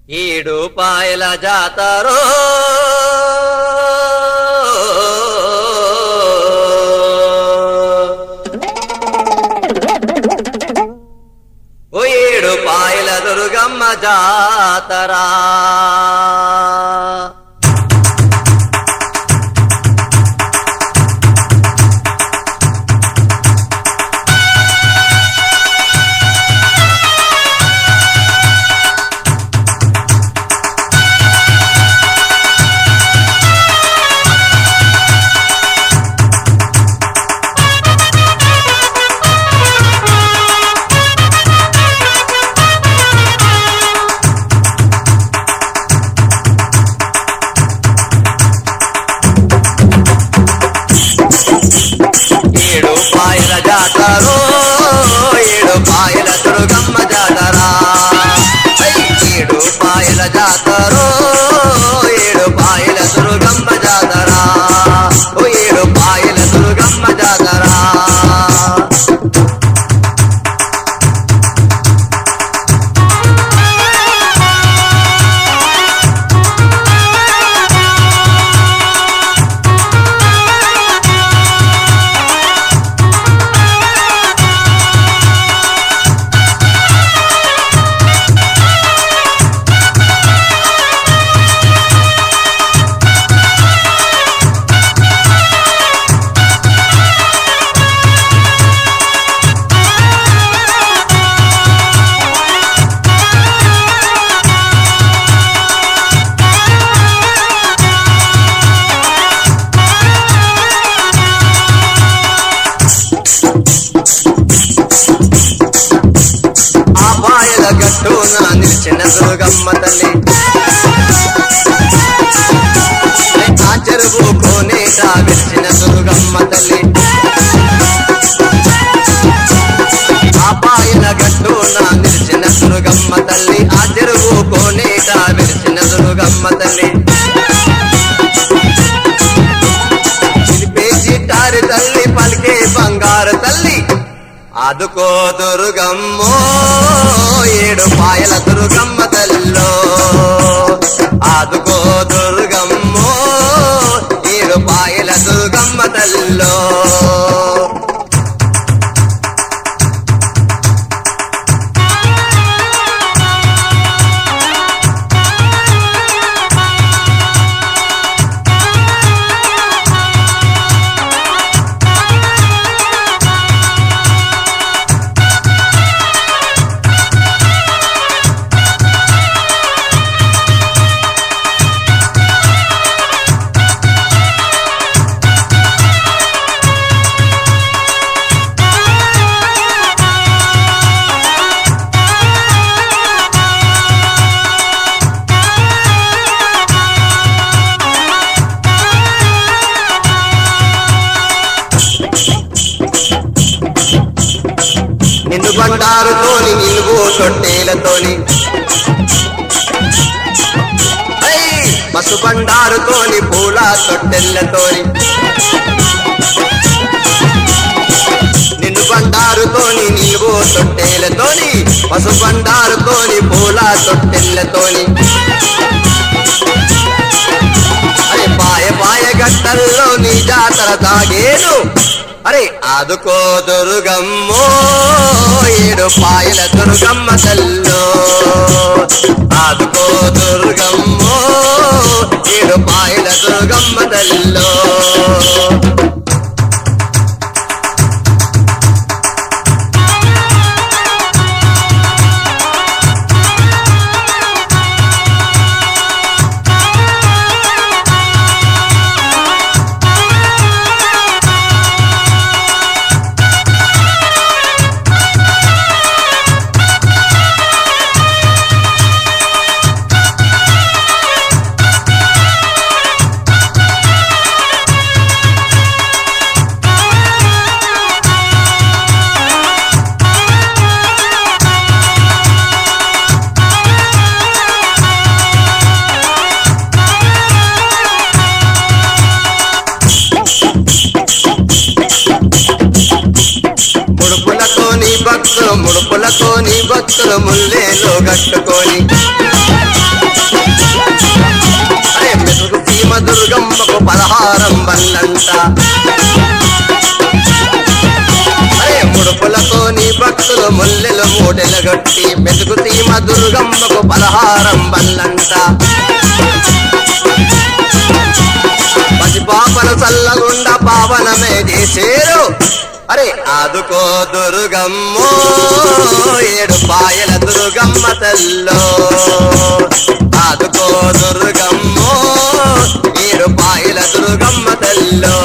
ఏడు పాయల జాతరో ఓ ఏడు పాయల దుర్గమ్మ జాతరా ఏడు పాయల జాతరో ఏడు పాయల దుర్గమ్మ జాతరా ఐ, ఏడు పాయల జాతరో ఏడు పాయల దుర్గమ్మ జాతరా ఓ ఏడు పాయల దుర్గమ్మ జాతరా ఆ పాయల గట్టున నిలిచిన దుర్గమ్మ తల్లి ఆ చెరువు కోనేట విరిచిన దుర్గమ్మ తల్లి ఆ పాయల గట్టున నిలిచిన దుర్గమ్మ తల్లి ఆ చెరువు కోనేట విరిచిన దుర్గమ్మ తల్లి చిలిపేసి టారి తల్లి పలికే బంగారు తల్లి ఆదుకో దుర్గమ్మో ఏడు పాయల దుర్గమ్మ తల్లో ఆదుకో దుర్గమ్మో ఏడు పాయల దుర్గమ్మ తల్లో నిన్ను బండారుతోని నిలువు తొట్టేలతోని ఐ! పసు బండారుతోని పూల తొట్టెల్లతోని నిన్ను బండారుతోని నిలువు తొట్టేలతోని పసు బండారుతోని పూల తొట్టెల్లతోని అరే పాయ పాయ గట్టల్లో నీ జాతర తాగేను అరే ఆదుకో దుర్గమ్మో ఏడు పాయల దుర్గమ్మ తల్లో ఆదుకో దుర్గమ్మో ఏడు పాయల దుర్గమ్మ తల్లో భక్తులు ముడుపులతో నీ భక్తులు ముల్లేలో కట్టుకొని దుర్గమ్మకు పదహారం బల్లంట అరే ముడుపులతో నీ భక్తులు ముల్లెలు మూటెలు గట్టి మెతుకు సీమ దుర్గమ్మకు పదహారం బల్లంట పసిపాపలు చల్లగుండ పావనమే చేసేరు అరే ఆదుకో దుర్గమ్మో ఏడు పాయల దుర్గమ్మ తల్లో ఆదుకో దుర్గమ్మో ఏడు పాయల దుర్గమ్మ తల్లో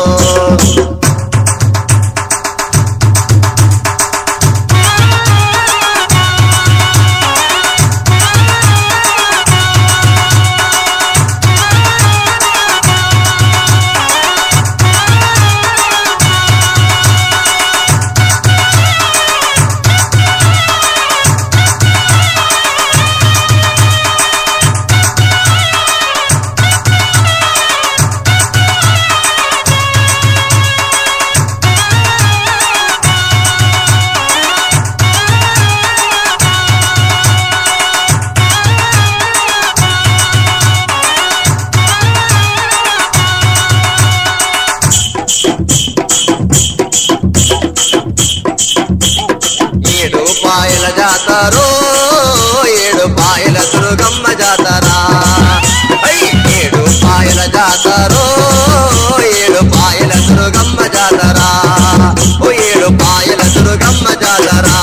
ఏడు పాయల జాతరో ఏడు పాయల దుర్గమ్మ జాతరా ఐ, ఏడు పాయల జాతరో ఏడు పాయల దుర్గమ్మ జాతరా ఓ ఏడు పాయల దుర్గమ్మ జాతరా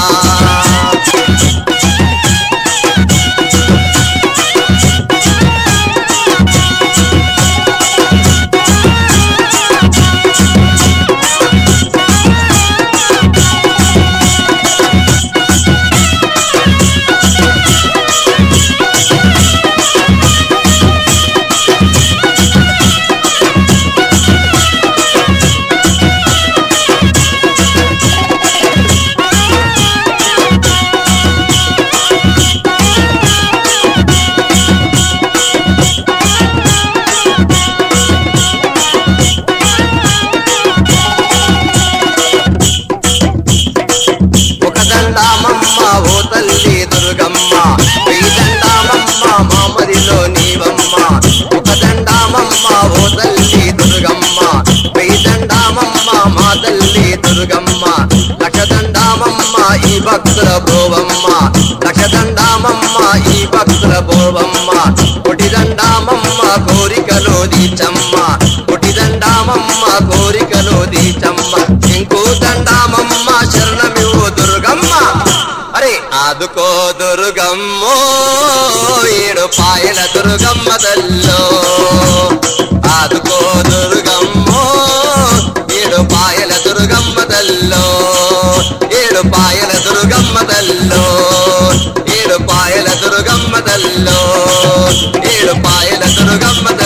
ఒక దండామమ్మ ఓ తల్లి దుర్గమ్మ వెయ్యి దండామమ్మ మామదిలో నీవమ్మ ఒక దండామమ్మ ఓ తల్లి దుర్గమ్మ వెయ్యి దండామమ్మ మా తల్లి దుర్గమ్మ లక్ష దండామమ్మ ఈ భక్తుల భోవమ్మ లక్ష దండామమ్మ ఈ భక్తుల భోవమ్మ కొటి దండామమ్మ కోరికలో దీచమ్మ కొటి దండామమ్మ కోరికలో దీచమ్మ ఇంకో దండామమ్మ శరణమివు దుర్గమ్మ అరే ఆదుకో దుర్గమ్మో ఏడు పాయల దుర్గమ్మ తల్లో ఆదుకో దుర్గమ్మో ఏడు పాయల దుర్గమ్మ తల్లో ఏడు పాయల దుర్గమ్మ తల్లో ఏడు పాయల దుర్గమ్మ తల్లో ఏడు పాయల దుర్గమ్మ తల్లో